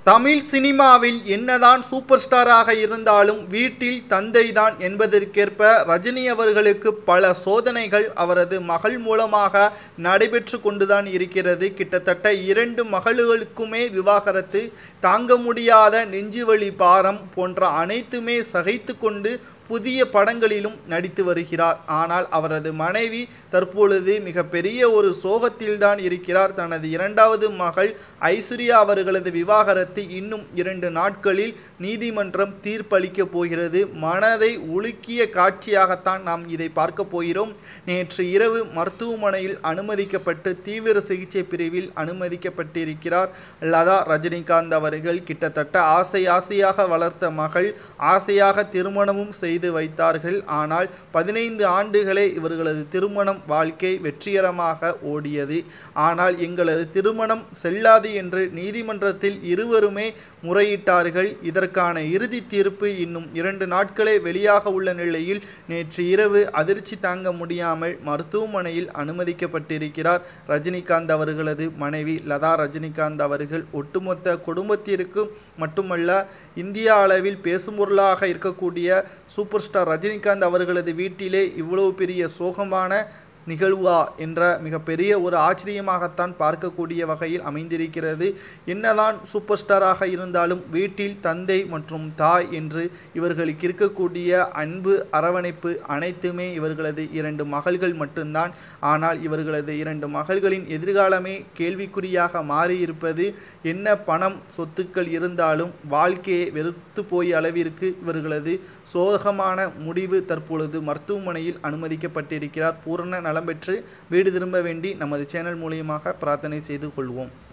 தமிழ் சினிமாவில் என்னதான் சூப்பர் ஸ்டாராக இருந்தாலும் வீட்டில் தந்தைதான் என்பதற்கேற்ப ரஜினி அவர்களுக்கு பல சோதனைகள் அவரது மகள் மூலமாக நடைபெற்று கொண்டுதான் இருக்கிறது கிட்டத்தட்ட இரண்டு மகளுகளுக்குமே விவாகரத்து தாங்க முடியாத நெஞ்சுவலி பாரம் போன்ற அனைத்துமே சகைத்து கொண்டு புதிய படங்களிலும் நடித்து வருகிறார் ஆனால் அவரது மனைவி தற்பொழுது மிகப்பெரிய ஒரு சோகத்தில்தான் இருக்கிறார் தனது இரண்டாவது மகள் ஐஸ்வர்யா அவர்களது விவாகரத்து இன்னும் இரண்டு நாட்களில் நீதிமன்றம் தீர்ப்பளிக்கப் போகிறது மனதை உலுக்கிய காட்சியாகத்தான் நாம் இதை பார்க்க போகிறோம் நேற்று இரவு மருத்துவமனையில் அனுமதிக்கப்பட்டு தீவிர சிகிச்சை பிரிவில் அனுமதிக்கப்பட்டிருக்கிறார் லதா ரஜினிகாந்த் அவர்கள் கிட்டத்தட்ட ஆசை ஆசையாக வளர்த்த மகள் ஆசையாக திருமணமும் செய்து வைத்தார்கள் ஆனால் பதினைந்து ஆண்டுகளே இவர்களது திருமணம் வாழ்க்கை வெற்றிகரமாக ஓடியது ஆனால் எங்களது திருமணம் செல்லாது என்று நீதிமன்றத்தில் இருவருமே முறையிட்டார்கள் இதற்கான இறுதி தீர்ப்பு இன்னும் இரண்டு நாட்களே வெளியாக உள்ள நிலையில் நேற்று இரவு அதிர்ச்சி தாங்க முடியாமல் மருத்துவமனையில் அனுமதிக்கப்பட்டிருக்கிறார் ரஜினிகாந்த் அவர்களது மனைவி லதா ரஜினிகாந்த் அவர்கள் ஒட்டுமொத்த குடும்பத்திற்கு மட்டுமல்ல இந்திய அளவில் பேசும்பொருளாக இருக்கக்கூடிய சூப்பர் ஸ்டார் ரஜினிகாந்த் அவர்களது வீட்டிலே இவ்வளவு பெரிய சோகமான நிகழ்வா என்ற மிகப்பெரிய ஒரு ஆச்சரியமாகத்தான் பார்க்கக்கூடிய வகையில் அமைந்திருக்கிறது என்னதான் சூப்பர் ஸ்டாராக இருந்தாலும் வீட்டில் தந்தை மற்றும் தாய் என்று இவர்களுக்கு இருக்கக்கூடிய அன்பு அரவணைப்பு அனைத்துமே இவர்களது இரண்டு மகள்கள் மட்டும்தான் ஆனால் இவர்களது இரண்டு மகள்களின் எதிர்காலமே கேள்விக்குறியாக மாறியிருப்பது என்ன பணம் சொத்துக்கள் இருந்தாலும் வாழ்க்கையை வெறுத்து போய் அளவிற்கு இவர்களது சோகமான முடிவு தற்பொழுது மருத்துவமனையில் அனுமதிக்கப்பட்டிருக்கிறார் பூரண நலம் பெற்று வீடு திரும்ப வேண்டி நமது சேனல் மூலியமாக பிரார்த்தனை செய்து கொள்வோம்